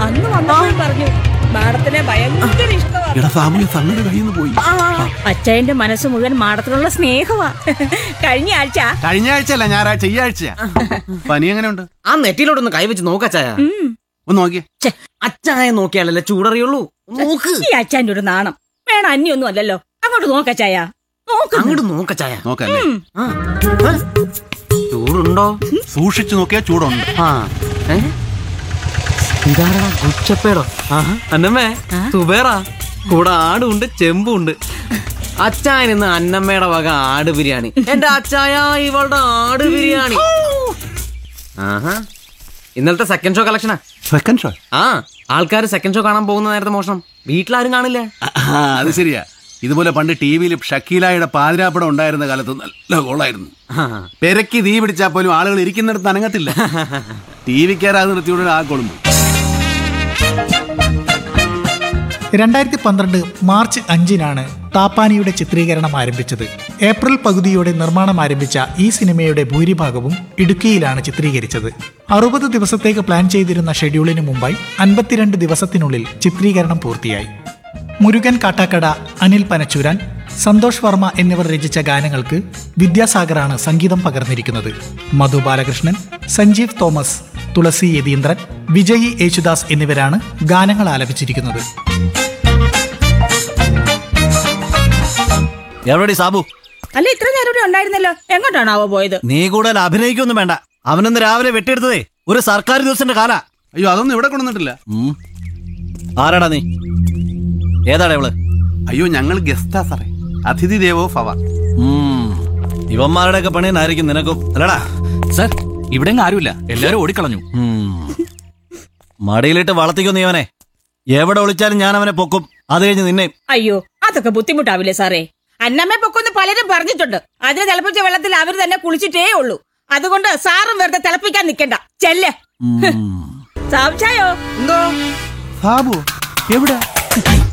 അന്ന് വന്നപ്പോഴും പറഞ്ഞു മാഡത്തിനെ ഭയങ്കര ഇഷ്ടമാണ് എടാ സാമൂഹ്യ സംഗതി കയ്യിൽ നിന്ന് പോയി അച്ഛന്റെ മനസ്സ് മുഴുവൻ മാഡത്തിനുള്ള സ്നേഹമാ കഴിഞ്ഞ ആഴ്ച കഴിഞ്ഞ ആഴ്ചയല്ല ഞായറാഴ്ച ഈ ആഴ്ചയാ പനി എങ്ങനെയുണ്ട് ആ നെറ്റിയിലോട്ടൊന്ന് കൈവച്ച് നോക്കച്ചായ ഉം, ഒന്ന് നോക്കിയേ അച്ചായ നോക്കിയാലല്ലേ ചൂടറിയുള്ളൂ നോക്ക് ഈ അച്ഛന്റെ ഒരു നാണം വേണം അന്യൊന്നും അല്ലല്ലോ അങ്ങോട്ട് നോക്കച്ചായ നോക്ക് അങ്ങോട്ട് നോക്കച്ചായ നോക്കല്ലേ ആ. ഏ? ചൂടുണ്ടോ സൂക്ഷിച്ചു നോക്കിയാ ചൂടുണ്ട് ആ ഏ? ഇതാരാ ഗുച്ചപ്പേടോ ആഹാ. അന്നമ്മേ സുബേറാ കൂടെ ആടുണ്ട് ചെമ്പുണ്ട് അച്ചായൻ ഇന്ന് അന്നമ്മയുടെ വക ആട് ബിരിയാണി എന്റെ അച്ചായ ഇവളുടെ ആട് ബിരിയാണി ആഹാ ഇന്നലത്തെ സെക്കൻഡ് ഷോ കളക്ഷനാ സെക്കൻഡ് ഷോ ആ ആൾക്കാർ സെക്കൻഡ് ഷോ കാണാൻ പോകുന്ന നേരത്തെ മോഷണം വീട്ടിലാരും കാണില്ല അത് ശരിയാ ഇതുപോലെ പണ്ട് ടി വിയിൽ ഷക്കീലായുടെ പാതിരാപ്പടം ഉണ്ടായിരുന്ന കാലത്ത് നല്ല ഗോളായിരുന്നു പെരക്കി തീ പിടിച്ചാൽ പോലും ആളുകൾ ഇരിക്കുന്നിടത്ത് അനങ്ങത്തില്ല ടി വിക്കാരാത് നിർത്തിയോടെ ആ ഗോളും പോയി. രണ്ടായിരത്തി പന്ത്രണ്ട് മാർച്ച് അഞ്ചിനാണ് താപ്പാനിയുടെ ചിത്രീകരണം ആരംഭിച്ചത് ഏപ്രിൽ പകുതിയോടെ നിർമ്മാണം ആരംഭിച്ച ഈ സിനിമയുടെ ഭൂരിഭാഗവും ഇടുക്കിയിലാണ് ചിത്രീകരിച്ചത് അറുപത് ദിവസത്തേക്ക് പ്ലാൻ ചെയ്തിരുന്ന ഷെഡ്യൂളിന് മുമ്പായി അൻപത്തിരണ്ട് ദിവസത്തിനുള്ളിൽ ചിത്രീകരണം പൂർത്തിയായി മുരുകൻ കാട്ടാക്കട അനിൽ പനച്ചൂരാൻ സന്തോഷ് വർമ്മ എന്നിവർ രചിച്ച ഗാനങ്ങൾക്ക് വിദ്യാസാഗറാണ് സംഗീതം പകർന്നിരിക്കുന്നത് മധു ബാലകൃഷ്ണൻ സഞ്ജീവ് തോമസ് തുളസി യതീന്ദ്രൻ വിജയി യേശുദാസ് എന്നിവരാണ് ഗാനങ്ങൾ ആലപിച്ചിരിക്കുന്നത് എവിടെ സാബു അല്ല ഇത്ര നേരം ഇവിടെ ഉണ്ടായിരുന്നല്ലോ എങ്ങോട്ടാണാവോ പോയത് നീ കൂടുതൽ അഭിനയിക്കൊന്നും വേണ്ട അവനൊന്ന് രാവിലെ വെട്ടിയെടുത്തതേ ഒരു സർക്കാർ ദിവസത്തിന്റെ കാല അയ്യോ അതൊന്നും ഇവിടെ കൊണ്ടുവന്നിട്ടില്ല ആരാടാ നീ ഏതാടാ ഇവള് അയ്യോ ഞങ്ങൾ ഗസ്റ്റാ സാറേ അതിഥി ദേവോ ഭവ ഉം. ഇവന്മാരുടെ ഒക്കെ പണിയെന്നായിരിക്കും നിനക്കും അല്ലടാ സർ ഇവിടെ ആരുമില്ല എല്ലാരും ഓടിക്കളഞ്ഞു ഉം. മടിയിലിട്ട് വളർത്തിക്കോ നീ അവനെ എവിടെ ഒളിച്ചാലും ഞാൻ അവനെ പൊക്കും അത് കഴിഞ്ഞ് നിന്നെ അയ്യോ അതൊക്കെ ബുദ്ധിമുട്ടാവില്ലേ സാറേ അന്നമ്മയെ പൊക്കൊന്ന് പലരും പറഞ്ഞിട്ടുണ്ട് അതിന് തിളപ്പിച്ച വെള്ളത്തിൽ അവർ തന്നെ കുളിച്ചിട്ടേ ഉള്ളൂ അതുകൊണ്ട് സാറും വെറുതെ തിളപ്പിക്കാൻ നിക്കണ്ട ചെല്ല് ഉം. സാവിച്ചായോ എന്തോ സാബു എവിടെ